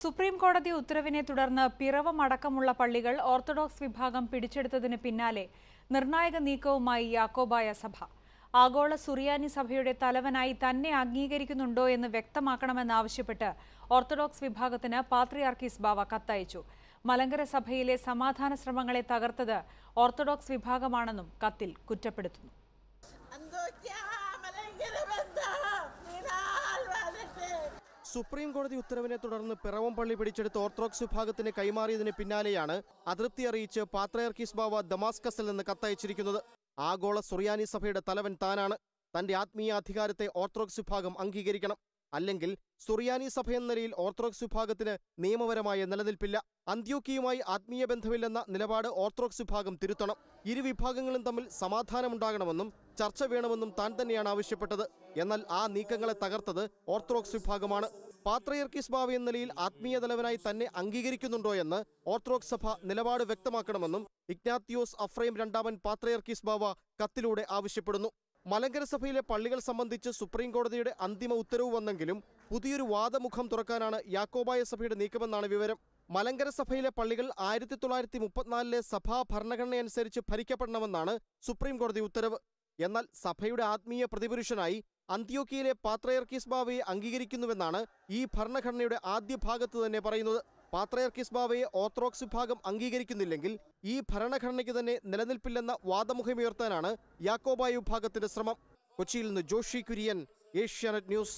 Supreme കോടതി ഉത്തരവിനെ തുടർന്ന് പിറവം അടക്കമുള്ള പള്ളികൾ ഓർത്തഡോക്സ് വിഭാഗം പിടിച്ചെടുത്തതിന് പിന്നാലെ നിർണായക നീക്കവുമായി യാക്കോബായ സഭ ആഗോള സുറിയാനി സഭയുടെ തലവനായി തന്നെ അംഗീകരിക്കുന്നുണ്ടോ എന്ന് വ്യക്തമാക്കണമെന്നാവശ്യപ്പെട്ട് ഓർത്തഡോക്സ് വിഭാഗത്തിന് പാത്രിയാർക്കീസ് ബാവ കത്തയച്ചു മലങ്കര സഭയിലെ സമാധാന ശ്രമങ്ങളെ തകർത്തത് ഓർത്തഡോക്സ് വിഭാഗമാണെന്നും കത്തിൽ കുറ്റപ്പെടുത്തുന്നു Angustia, ഭയങ്കര ബന്ധം. വിടാൽ വരട്ടെ. സുപ്രീം കോടതി ഉത്തരവിനെ തുടർന്ന് പിറവം പള്ളി പിടിച്ചെടുത്ത് ഓർത്തഡോക്സ് വിഭാഗത്തിന് കൈമാറിയതിന് പിന്നാലെയാണ് അതൃപ്തി അറിയിച്ച് പാത്രയർക്കീസ് ബാവ ദമാസ്കസിൽ നിന്ന് കത്തയച്ചിരിക്കുന്നത് ആഗോള സുറിയാനി സഭയുടെ തലവൻ താനാണ് തന്റെ ആത്മീയ അധികാരത്തെ ഓർത്തഡോക്സ് വിഭാഗം അംഗീകരിക്കണം അല്ലെങ്കിൽ സുറിയാനി സഭ എന്ന നിലയിൽ ഓർത്തഡോക്സ് വിഭാഗത്തിന് നിയമപരമായ നിലനിൽപ്പില്ല അന്ത്യോക്കിയുമായി ആത്മീയ ബന്ധമില്ലെന്ന നിലപാട് ഓർത്തഡോക്സ് വിഭാഗം തിരുത്തണം ഇരു വിഭാഗങ്ങളും തമ്മിൽ സമാധാനമുണ്ടാകണമെന്നും ചർച്ച വേണമെന്നും താൻ തന്നെയാണ് ആവശ്യപ്പെട്ടത് എന്നാൽ ആ നീക്കങ്ങളെ തകർത്തത് ഓർത്തഡോക്സ് വിഭാഗമാണ് പാത്രയർക്കിസ് ബാവ എന്ന നിലയിൽ ആത്മീയ തലവനായി തന്നെ അംഗീകരിക്കുന്നുണ്ടോ എന്ന് ഓർത്തഡോക്സ് സഭ നിലപാട് വ്യക്തമാക്കണമെന്നും ഇഗ്നാത്തിയോസ് അഫ്രൈം രണ്ടാമൻ പാത്രയർക്കിസ് ബാവ കത്തിലൂടെ ആവശ്യപ്പെടുന്നു മലങ്കര സഭയിലെ പള്ളികൾ സംബന്ധിച്ച് സുപ്രീം കോടതിയുടെ അന്തിമ ഉത്തരവ് വന്നെങ്കിലും പുതിയൊരു വാദമുഖം തുറക്കാനാണ് യാക്കോബായ സഭയുടെ നീക്കമെന്നാണ് വിവരം മലങ്കര സഭയിലെ പള്ളികൾ ആയിരത്തി തൊള്ളായിരത്തി മുപ്പത്തിനാലിലെ സഭാ ഭരണഘടനയനുസരിച്ച് ഭരിക്കപ്പെടണമെന്നാണ് സുപ്രീം കോടതി ഉത്തരവ് എന്നാൽ സഭയുടെ ആത്മീയ പ്രതിപുരുഷനായി അന്ത്യോക്കിയയിലെ പാത്രയർക്കീസ് ബാവയെ അംഗീകരിക്കുന്നുവെന്നാണ് ഈ ഭരണഘടനയുടെ ആദ്യ ഭാഗത്ത് തന്നെ പറയുന്നത് പാത്രയർക്കീസ് ബാവയെ ഓർത്തഡോക്സ് വിഭാഗം അംഗീകരിക്കുന്നില്ലെങ്കിൽ ഈ ഭരണഘടനയ്ക്ക് തന്നെ നിലനിൽപ്പില്ലെന്ന വാദമുഖമുയർത്താനാണ് യാക്കോബായ വിഭാഗത്തിന്റെ ശ്രമം കൊച്ചിയിൽ നിന്ന് ജോഷി കുര്യൻ ഏഷ്യാനെറ്റ് ന്യൂസ്